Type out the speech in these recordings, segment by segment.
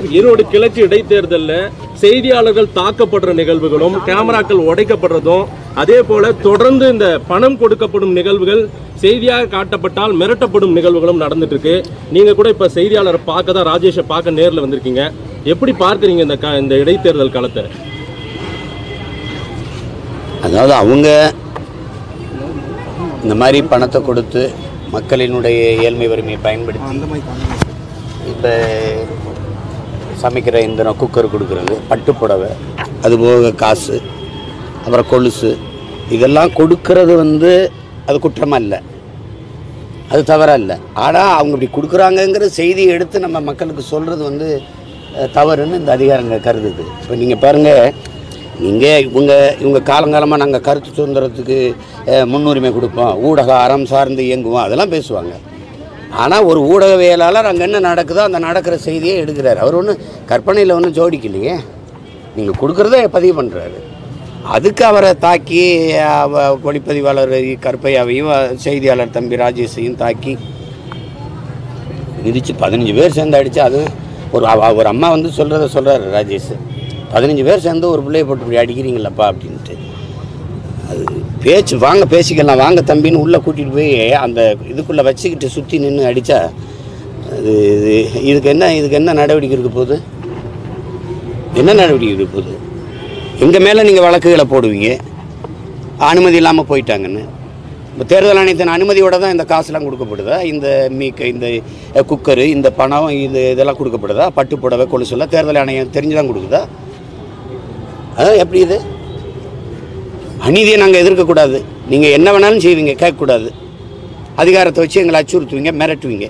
ஈரோடு கிழக்கு இடைத்தேர்தலில் செய்தியாளர்கள் தாக்கப்படுற நிகழ்வுகளும் கேமராக்கள் உடைக்கப்படுறதும் அதே போல தொடர்ந்து இந்த பணம் கொடுக்கப்படும் நிகழ்வுகள் செய்தியாக காட்டப்பட்டால் மிரட்டப்படும் நிகழ்வுகளும் நடந்துட்டு இருக்கு நீங்க கூட இப்ப செய்தியாளரை பார்க்க தான் ராஜேஷை பார்க்க நேர்ல வந்திருக்கீங்க எப்படி பார்க்கறீங்க இந்த க- இந்த இடைத்தேர்தல் காலத்தை அதாவது அவங்க இந்த மாதிரி பணத்தை கொடுத்து மக்களினுடைய ஏழ்மை வறுமையை பயன்படுத்தி இப்போ சமைக்கிற இந்தனம் குக்கர் கொடுக்குறது பட்டுப்புடவை அதுபோக காசு அப்புறம் கொலுசு இதெல்லாம் கொடுக்கறது வந்து அது குற்றமாக இல்லை அது தவறா இல்லை ஆனால் அவங்க இப்படி கொடுக்குறாங்கங்கிற செய்தியை எடுத்து நம்ம மக்களுக்கு சொல்கிறது வந்து அஹ், தவறுன்னு இந்த அதிகாரங்க கருதுது இப்போ நீங்கள் பாருங்கள் நீங்கள் இவங்க இவங்க காலங்காலமாக நாங்கள் கருத்து சுதந்திரத்துக்கு அஹ், முன்னுரிமை கொடுப்போம் ஊடக அறம் சார்ந்து இயங்குவோம் அதெல்லாம் பேசுவாங்க ஆனால் ஒரு ஊடகவியலாளர் அங்கே என்ன நடக்குதோ அந்த நடக்கிற செய்தியை எடுக்கிறார் அவர் ஒன்றும் கற்பனையில் ஒன்றும் ஜோடிக்கலையே நீங்கள் கொடுக்குறத பதிவு பண்ணுறாரு அதுக்கு அவரை தாக்கி அவ ஒளிப்பதிவாளர் கருப்பையாவையும் செய்தியாளர் தம்பி ராஜேஷையும் தாக்கி மிதிச்சு பதினஞ்சு பேர் சேர்ந்து அடிச்சு அது ஒரு அவ- ஒரு அம்மா வந்து சொல்கிறத சொல்கிறாரு ராஜேஷ் பதினஞ்சு பேர் சேர்ந்து ஒரு பிள்ளைய போட்டு இப்படி அடிக்கிறீங்களப்பா அப்படின்ட்டு அது பேச்சு வாங்க பேசிக்கலாம் வாங்க தம்பின்னு உள்ளே கூட்டிகிட்டு போய் அந்த இதுக்குள்ளே வச்சுக்கிட்டு சுற்றி நின்று அடித்தா அது இது இதுக்கு என்ன இதுக்கு என்ன நடவடிக்கை இருக்க போகுது என்ன நடவடிக்கை இருக்க போகுது எங்கள் மேலே நீங்கள் வழக்குகளை போடுவீங்க அனுமதி இல்லாமல் போயிட்டாங்கன்னு இப்போ தேர்தல் ஆணையத்தின் அனுமதியோட தான் இந்த காசுலாம் கொடுக்கப்படுதா இந்த மீக்க இந்த அஹ், குக்கரு இந்த பணம் இது இதெல்லாம் கொடுக்கப்படுதா பட்டு புடவை கொலுசுலாம் தேர்தல் ஆணையம் தெரிஞ்சு தான் கொடுக்குதா அதான் எப்படி இது அநீதியை நாங்கள் எதிர்க்கக்கூடாது நீங்கள் என்ன வேணாலும் செய்வீங்க கேட்கக்கூடாது அதிகாரத்தை வச்சு எங்களை அச்சுறுத்துவீங்க மிரட்டுவீங்க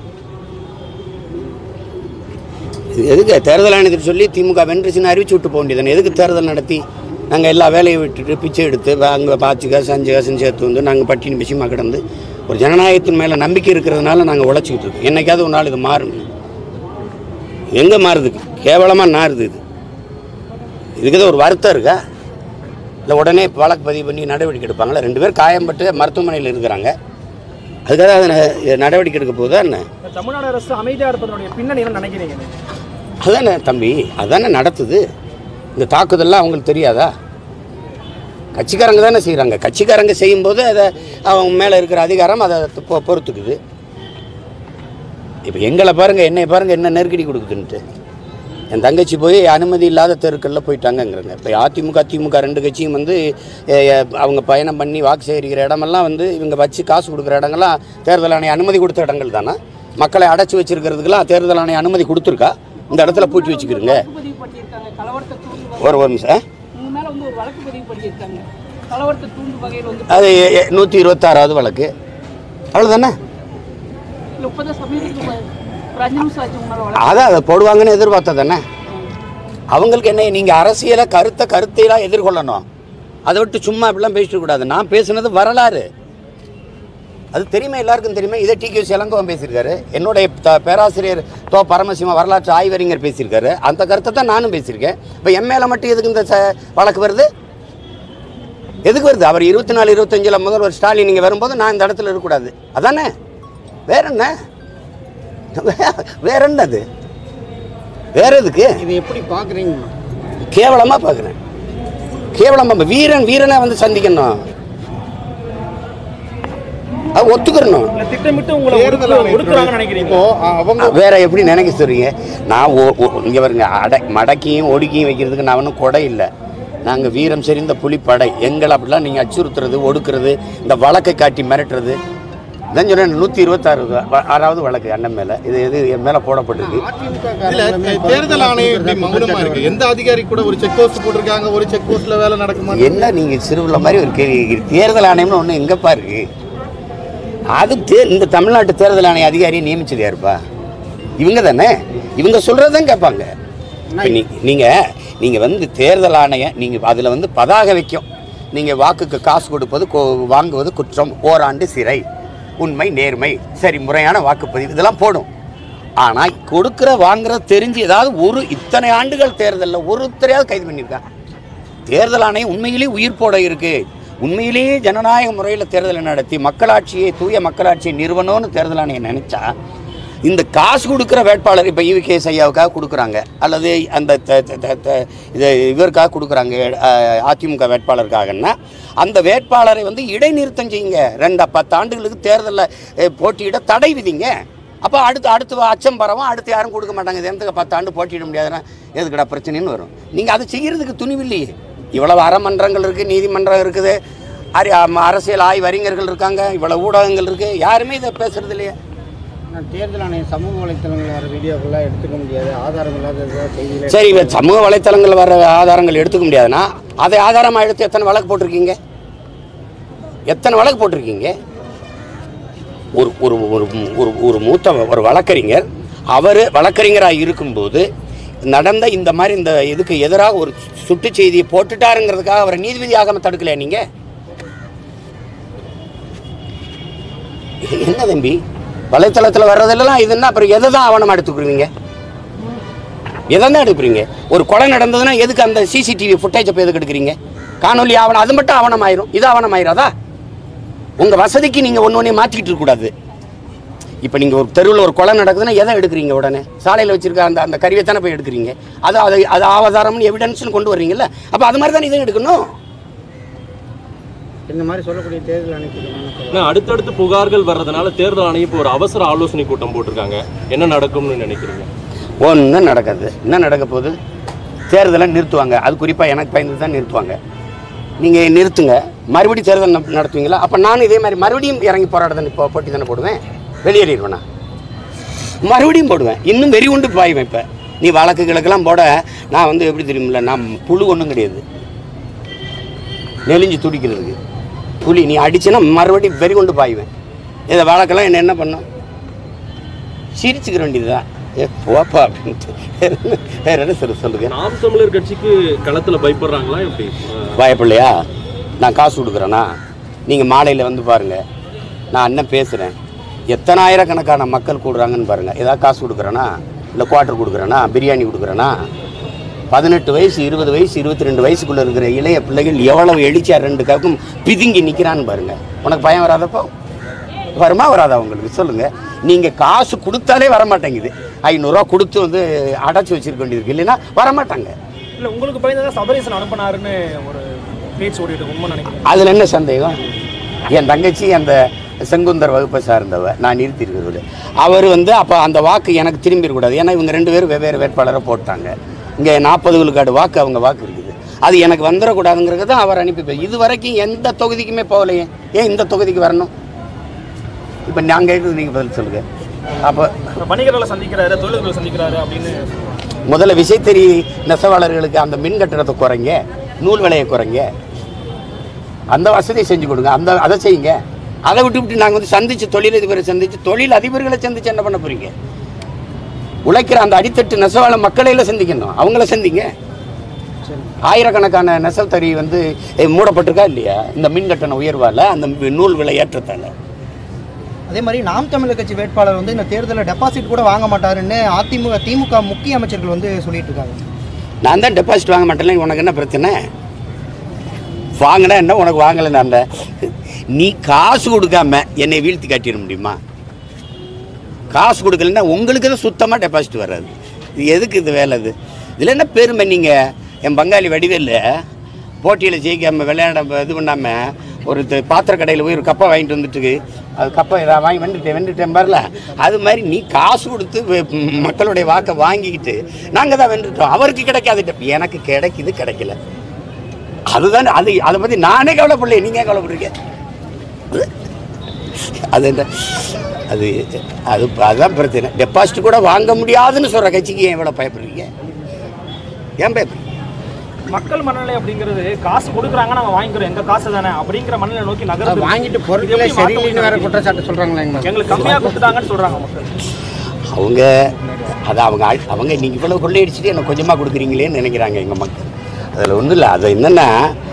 இது எதுக்கு தேர்தல் ஆணையத்தை சொல்லி திமுக வென்றுச்சுன்னு அறிவிச்சு விட்டு போக வேண்டியது எதுக்கு தேர்தல் நடத்தி நாங்கள் எல்லா வேலையை விட்டுட்டு பிச்சை எடுத்து அங்கே பாச்சு காசு அஞ்சு காசுன்னு சேர்த்து வந்து நாங்கள் பட்டினி பிசிமா கிடந்து ஒரு ஜனநாயகத்தின் மேலே நம்பிக்கை இருக்கிறதுனால நாங்கள் உழைச்சிக்கிட்டு இருக்கோம் என்னைக்காவது ஒரு நாள் இது மாறும் எங்கே மாறுது கேவலமாக நாறுது இது இதுக்கு தான் ஒரு வருத்தம் இருக்கா இல்லை உடனே வழக்கு பதிவு பண்ணி நடவடிக்கை எடுப்பாங்களா ரெண்டு பேர் காயம்பட்டு மருத்துவமனையில் இருக்கிறாங்க அதுக்காக அதை ந- நடவடிக்கை எடுக்க போகுதா என்ன தமிழ்நாடு அரசு அமைதியா இருப்பதனுடைய பின்னணி என்ன நினைக்கிறீங்க அதானே தம்பி அதானே நடத்துது இந்த தாக்குதல்லாம் அவங்களுக்கு தெரியாதா கட்சிக்காரங்க தானே செய்கிறாங்க கட்சிக்காரங்க செய்யும்போது அதை அவங்க மேலே இருக்கிற அதிகாரம் அதை பொ- பொறுத்துக்குது இப்போ எங்களை பாருங்கள் என்னை பாருங்கள் என்ன நெருக்கடி கொடுக்குதுன்ட்டு என் தங்கச்சி போய் அனுமதி இல்லாத தெருக்களில் போயிட்டாங்கங்கிறாங்க இப்போ அதிமுக திமுக ரெண்டு கட்சியும் வந்து எ, எ, அவங்க பயணம் பண்ணி வாக்கு சேகரிக்கிற இடமெல்லாம் வந்து இவங்க வச்சு காசு கொடுக்குற இடங்கள்லாம் தேர்தல் ஆணையம் அனுமதி கொடுத்த இடங்கள் தானே மக்களை அடைச்சி வச்சிருக்கிறதுக்கெல்லாம் தேர்தல் ஆணையம் அனுமதி கொடுத்துருக்கா இந்த இடத்துல பூட்டி வச்சுக்கிறீங்க பதிவு பண்ணியிருக்காங்க கலவரத்தை தூண்டு ஒரு ஒரு நிமிஷம் உங்க மேல வந்து ஒரு வழக்கு பதிவு பண்ணியிருக்காங்க கலவரத்தை தூண்டு வகையில் வந்து அது நூற்றி இருபத்தாறாவது வழக்கு அவ்வளோதானே இல்ல இப்பதான் சமீபத்துக்கு ஒரு அஞ்சு நிமிஷம் ஆச்சு உங்க மேல வழக்கு அதான் அதை போடுவாங்கன்னு எதிர்பார்த்தா தானே அவங்களுக்கு என்ன நீங்கள் அரசியலை கருத்தை கருத்தையெல்லாம் எதிர்கொள்ளணும் அதை விட்டு சும்மா அப்படிலாம் பேசிட்டு கூடாது நான் பேசுனது வரலாறு அது தெரியுமா எல்லாருக்கும் தெரியுமா இதை டி கே இளங்கோவன் பேசியிருக்காரு என்னுடைய த- பேராசிரியர் தோ பரமசிவம் வரலாற்று ஆய்வறிஞர் பேசியிருக்காரு அந்த கருத்தை தான் நானும் பேசியிருக்கேன் இப்போ என் மேலே மட்டும் எதுக்கு இந்த ச- வழக்கு வருது எதுக்கு வருது அவர் இருபத்தி நாலு இருபத்தஞ்சில் முதல்வர் ஸ்டாலின் நீங்கள் வரும்போது நான் இந்த இடத்துல இருக்கக்கூடாது அதானே வேற என்ன வே- வேற என்னது வேற எதுக்கு இதை எப்படி பாக்குறீங்க கேவலமாக பார்க்குறேன் கேவலமாக வீரன் வீரனை வந்து சந்திக்கணும் அது ஒத்துக்கிறணும் இல்ல திட்டமிட்டு உங்களை ஒடுக்கு- ஒடுக்குறாங்கன்னு நினைக்கிறீங்க இப்போ அவங்க வேற எப்படி நினைக்க சொல்றீங்க நான் ஒ- ஒ- இங்க பாருங்க அடை மடக்கியும் ஒடுக்கியும் வைக்கிறதுக்கு நான் ஒன்றும் கொடை இல்லை நாங்கள் வீரம் செறிந்த புலிப்படை எங்களை அப்படிலாம் நீங்கள் அச்சுறுத்துறது ஒடுக்குறது இந்த வழக்கை காட்டி மிரட்டுறது தான் சொன்னேன் நூற்றி இருபத்தாறு வ- ஆறாவது வழக்கு அண்ணன் மேலே இது இது என் மேலே போடப்பட்டிருக்கு இதுல தேர்தல் ஆணையம் இப்படி மௌனமா இருக்கு எந்த அதிகாரி கூட ஒரு செக் போஸ்ட் போட்டிருக்காங்க ஒரு செக் போஸ்ட்ல வேலை நடக்குமா என்ன நீங்கள் சிறுவில்ல மாதிரி ஒரு கேள்வி கேட்குறீங்க தேர்தல் ஆணையம்னு ஒன்று எங்கப்பா இருக்கு அது தே இந்த தமிழ்நாட்டு தேர்தல் ஆணைய அதிகாரியை நியமிச்சது யாருப்பா இவங்க தானே இவங்க சொல்கிறது தான் கேட்பாங்க இப்ப நீ நீங்கள் நீங்கள் வந்து தேர்தல் ஆணையம் நீங்கள் அதில் வந்து பதாக வைக்கும் நீங்கள் வாக்குக்கு காசு கொடுப்பது கொ- வாங்குவது குற்றம் ஓராண்டு சிறை உண்மை நேர்மை சரி முறையான வாக்குப்பதிவு இதெல்லாம் போடும் ஆனால் கொடுக்குற வாங்குற தெரிஞ்சு ஏதாவது ஒரு இத்தனை ஆண்டுகள் தேர்தலில் ஒருத்தரையாவது கைது பண்ணியிருக்கா தேர்தல் ஆணையம் உண்மையிலேயே உயிர் போட இருக்கு உண்மையிலேயே ஜனநாயக முறையில் தேர்தலை நடத்தி மக்களாட்சியை தூய மக்களாட்சியை நிறுவனம்னு தேர்தல் ஆணையம் நினைச்சா இந்த காசு கொடுக்குற வேட்பாளர் இப்போ ஈவி கே ஐயாவுக்காக கொடுக்குறாங்க அல்லது அந்த த- த- த- த- இது இவருக்காக கொடுக்குறாங்க அஹ், அதிமுக வேட்பாளருக்காகன்னா அந்த வேட்பாளரை வந்து இடைநிறுத்தம் செய்யுங்க ரெண்டு பத்து ஆண்டுகளுக்கு தேர்தலில் போட்டியிட தடை விதிங்க அப்போ அடுத்து அடுத்து அச்சம் பரவும் அடுத்து யாரும் கொடுக்க மாட்டாங்க இது எந்த பத்து ஆண்டு போட்டியிட முடியாதுன்னா எதுக்குடா பிரச்சனைன்னு வரும் நீங்கள் அதை செய்கிறதுக்கு துணிவில்லையே இவ்வளவு அறமன்றங்கள் இருக்குது நீதிமன்றம் இருக்குது அரி அம- அரசியல் ஆய்வு அறிஞர்கள் இருக்காங்க இவ்வளவு ஊடகங்கள் இருக்குது யாருமே இதை பேசுறது இல்லையே நான் தேர்தல் ஆணையம் சமூக வலைத்தளங்கள் வர வீடியோக்கெல்லாம் எடுத்துக்க முடியாது ஆதாரம் இல்லாத செய்திகளை சரி இவ சமூக வலைத்தளங்கள் வர ஆதாரங்கள் எடுத்துக்க முடியாதுன்னா அதை ஆதாரமாக எடுத்து எத்தனை வழக்கு போட்டிருக்கீங்க எத்தனை வழக்கு போட்டிருக்கீங்க ஒரு ஒரு ஒரு ஒரு ஒரு மூத்த ஒரு வழக்கறிஞர் அவர் வழக்கறிஞராக இருக்கும்போது நடந்த இந்த மாதிரி இந்த இதுக்கு எதிராக ஒரு சுட்டு செய்தியை போட்டுட்டாருங்கிறதுக்காக அவரை நீதிபதி ஆகாம தடுக்கலையா நீங்க என்ன தம்பி வலைத்தளத்தில் வர்றதெல்லாம் இதுன்னா அப்புறம் எதை தான் ஆவணமாக எடுத்துக்குருவீங்க எதை தான் எடுக்கிறீங்க ஒரு கொலை நடந்ததுன்னா எதுக்கு அந்த சிசிடிவி ஃபுட்டேஜை போய் எதுக்கு எடுக்கிறீங்க காணொலி ஆவணம் அது மட்டும் ஆவணம் ஆயிரும் இது ஆவணம் ஆயிராதா உங்கள் வசதிக்கு நீங்கள் ஒன்று ஒன்றே மாற்றிக்கிட்டு இருக்கக்கூடாது இப்போ நீங்கள் ஒரு தெருவில் ஒரு கொலை நடக்குதுன்னா எதை எடுக்கிறீங்க உடனே சாலையில் வச்சிருக்க அந்த அந்த கருவியை தானே போய் எடுக்கிறீங்க அது அது அது ஆதாரம்னு எவிடன்ஸ்னு கொண்டு வர்றீங்கல்ல அப்போ அது மாதிரி தானே இதை எடுக்கணும் இந்த மாதிரி சொல்லக்கூடிய தேர்தல் ஆணையத்துக்கு என்ன சொல்லலாம் ஏன்னா அடுத்தடுத்து புகார்கள் வர்றதுனால தேர்தல் ஆணையம் இப்போ ஒரு அவசர ஆலோசனை கூட்டம் போட்டிருக்காங்க என்ன நடக்கும்னு நினைக்கிறீங்க ஒன்றும் நடக்காது என்ன நடக்க போகுது தேர்தலை நிறுத்துவாங்க அது குறிப்பாக எனக்கு பயந்து தான் நிறுத்துவாங்க நீங்கள் நிறுத்துங்க மறுபடியும் தேர்தல் நட- நடத்துவீங்களா அப்போ நானும் இதே மாதிரி மறுபடியும் இறங்கி போராட தானே போ போட்டி தானே போடுவேன் வெளியேறிடுவேனா மறுபடியும் போடுவேன் இன்னும் வெறி உண்டு பாய்வேன் இப்போ நீ வழக்குகளுக்கெல்லாம் போட நான் வந்து எப்படி தெரியுமில்ல நான் புழு ஒன்றும் கிடையாது நெலிஞ்சு துடிக்கிறதுக்கு புலி நீ அடிச்சுன்னா மறுபடியும் வெறி கொண்டு பாய்வேன் இதை வழக்கெல்லாம் என்ன என்ன பண்ணும் சிரிச்சுக்கிற வேண்டியதுதான் ஏ போப்பா அப்படின்ட்டு வேற என்ன வேற என்ன சொல்ல சொல்லுங்க நாம் தமிழர் கட்சிக்கு களத்துல பயப்படுறாங்களா எப்படி அஹ், பயப்பில்லையா நான் காசு கொடுக்குறேனா நீங்கள் மாலையில் வந்து பாருங்கள் நான் அண்ணன் பேசுகிறேன் எத்தனாயிரக்கணக்கான மக்கள் கூடுறாங்கன்னு பாருங்கள் ஏதாவது காசு கொடுக்குறேனா இல்லை குவார்ட்டர் கொடுக்குறேனா பிரியாணி கொடுக்குறேனா பதினெட்டு வயசு இருபது வயசு இருபத்தி ரெண்டு வயசுக்குள்ளே இருக்கிற இளைய பிள்ளைகள் எவ்வளவு எழுச்சியா ரெண்டு கவுக்கும் பிதுங்கி நிற்கிறான்னு பாருங்கள் உனக்கு பயம் வராதப்போ வருமா வராதா உங்களுக்கு சொல்லுங்கள் நீங்கள் காசு கொடுத்தாலே வர மாட்டேங்குது ஐநூறுரூவா கொடுத்து வந்து அடைச்சி வச்சிருக்க வேண்டியது இல்லைன்னா வரமாட்டாங்க இல்ல உங்களுக்கு பயந்ததான் சபரீசன் அனுப்புனாருன்னு ஒரு பேச்சு ஓடிட்டு இருக்கு. உண்மை நினைக்கிறேன் அதில் என்ன சந்தேகம் என் தங்கச்சி அந்த செங்குந்தர் வகுப்பை சார்ந்தவ நான் நிறுத்தியிருக்கிறது அவர் வந்து அப்போ அந்த வாக்கு எனக்கு திரும்பிடக்கூடாது ஏன்னா இவங்க ரெண்டு பேரும் வெவ்வேறு வேட்பாளரை போட்டாங்க இங்கே நாற்பது விழுக்காடு வாக்கு அவங்க வாக்கு இருக்குது அது எனக்கு வந்துடக்கூடாதுங்கிறது தான் அவர் அனுப்பி வை- இது வரைக்கும் எந்த தொகுதிக்குமே போகலையே ஏன் இந்த தொகுதிக்கு வரணும் இப்போ நான் கேட்குறது நீங்கள் பதில் சொல்லுங்கள் அப்போ இப்ப வணிகர்களை சந்திக்கிறாரு தொழில்களை சந்திக்கிறாரு அப்படின்னு முதல்ல விசைத்தறி நெசவாளர்களுக்கு அந்த மின் கட்டணத்தை குறைங்க நூல் விலையை குறைங்க அந்த வசதியை செஞ்சு கொடுங்க அந்த அதை செய்யுங்க அதை விட்டு விட்டு நாங்கள் வந்து சந்திச்சு தொழிலதிபரை சந்திச்சு தொழில் அதிபர்களை சந்திச்சு என்ன பண்ண போறீங்க உழைக்கிற அந்த அடித்தட்டு நெசவாள மக்களையில சந்திக்கணும் அவங்கள சந்திங்க ஆயிரக்கணக்கான நெசவுத்தறி வந்து eh, மூடப்பட்டிருக்கா இல்லையா இந்த மின் கட்டண உயர்வால அந்த நூல் விலை ஏற்றத்தால அதே மாதிரி நாம் தமிழர் கட்சி வேட்பாளர் வந்து இந்த தேர்தலில் டெபாசிட் கூட வாங்க மாட்டாருன்னு அதிமுக திமுக முக்கிய அமைச்சர்கள் வந்து சொல்லிட்டு இருக்காங்க நான் தான் டெபாசிட் வாங்க மாட்டேன் உனக்கு என்ன பிரச்சனை வாங்கினா என்ன உனக்கு வாங்கலை நான் நீ காசு கொடுக்காம என்னை வீழ்த்தி காட்டிட முடியுமா காசு கொடுக்கலன்னா உங்களுக்கு தான் சுத்தமாக டெபாசிட் வராது இது எதுக்கு இது வேலை இது இதில் என்ன பெருமை நீங்கள் என் பங்காளி வடிவேலு போட்டியில் ஜெயிக்காம விளையாட இது பண்ணாமல் ஒரு த- பாத்திர கடையில் போய் ஒரு கப்பை வாங்கிட்டு வந்துட்டு அது கப்பை நான் வாங்கி வந்துட்டேன் வெண்டுட்டேன் பாருல அது மாதிரி நீ காசு கொடுத்து வே- ம், மக்களுடைய வாக்கை வாங்கிக்கிட்டு நாங்கள் தான் வென்றுட்டோம் அவருக்கு கிடைக்காது எனக்கு கிடைக்குது கிடைக்கல அதுதான் அது அதை பற்றி நானே கவலைப்படல நீங்கள் ஏன் கவலைப்படுறீங்க அது என்ன அது அது அதுதான் பிரச்சனை டெபாசிட் கூட வாங்க முடியாதுன்னு சொல்கிற கட்சிக்கு ஏன் இவ்வளோ பயப்படுறீங்க ஏன் பயப்படுறீங்க மக்கள் மனநிலை அப்படிங்கிறது காசு கொடுக்குறாங்க நாங்க வாங்கிக்கிறோம் எங்க காசு தானே அப்படிங்கிற மனநிலை நோக்கி நகர்ந்து வாங்கிட்டு இது பொருட்களே எப்படி மாத்த சரியில்லைன்னு வேற முடியும்? குற்றச்சாட்டு சொல்றாங்களா எங்களுக்கு கம்மியா கொடுத்துட்டாங்கன்னு சொல்றாங்க மக்கள் அவங்க அது அவங்க ஆள்- அவங்க நீங்கள் இவ்வளோ கொள்ளையடிச்சிட்டு எனக்கு கொஞ்சமாக கொடுக்குறீங்களேன்னு நினைக்கிறாங்க எங்கள் மக்கள் அதில் ஒன்றும் இல்லை அது என்னென்னா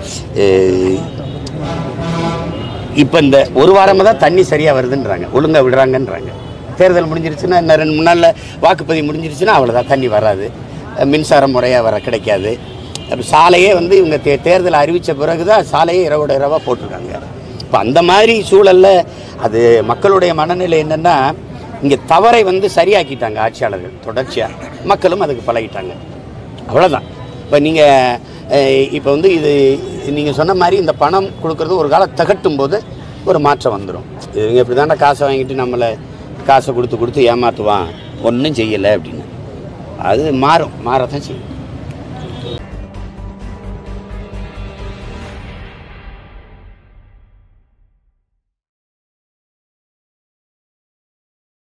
இப்போ இந்த ஒரு வாரமாக தான் தண்ணி சரியாக வருதுன்றாங்க ஒழுங்காக விடுறாங்கன்றாங்க தேர்தல் முடிஞ்சிருச்சுன்னா இன்னும் ரெண்டு மூணு நாளில் வாக்குப்பதிவு முடிஞ்சிருச்சுன்னா அவ்வளோதான் தண்ணி வராது அஹ் மின்சாரம் முறையாக வர கிடைக்காது அப்ப சாலையே வந்து இவங்க தே தேர்தல் அறிவித்த பிறகு தான் சாலையே இரவோட இரவாக போட்டிருக்காங்க இப்போ அந்த மாதிரி சூழலில் அது மக்களுடைய மனநிலை என்னென்னா இங்கே தவறை வந்து சரியாக்கிட்டாங்க ஆட்சியாளர்கள் தொடர்ச்சியாக மக்களும் அதுக்கு பழகிட்டாங்க அவ்வளோதான் இப்போ நீங்கள் இப்போ வந்து இது நீங்கள் சொன்ன மாதிரி இந்த பணம் கொடுக்கறது ஒரு காலம் தகட்டும் போது ஒரு மாற்றம் வந்துடும் இவங்க இப்படி தானே காசை வாங்கிட்டு நம்மளை காசை கொடுத்து கொடுத்து ஏமாற்றுவான் ஒன்றும் செய்யலை அப்படின்னு அது மாறும் மாறத்தான் செய்யும்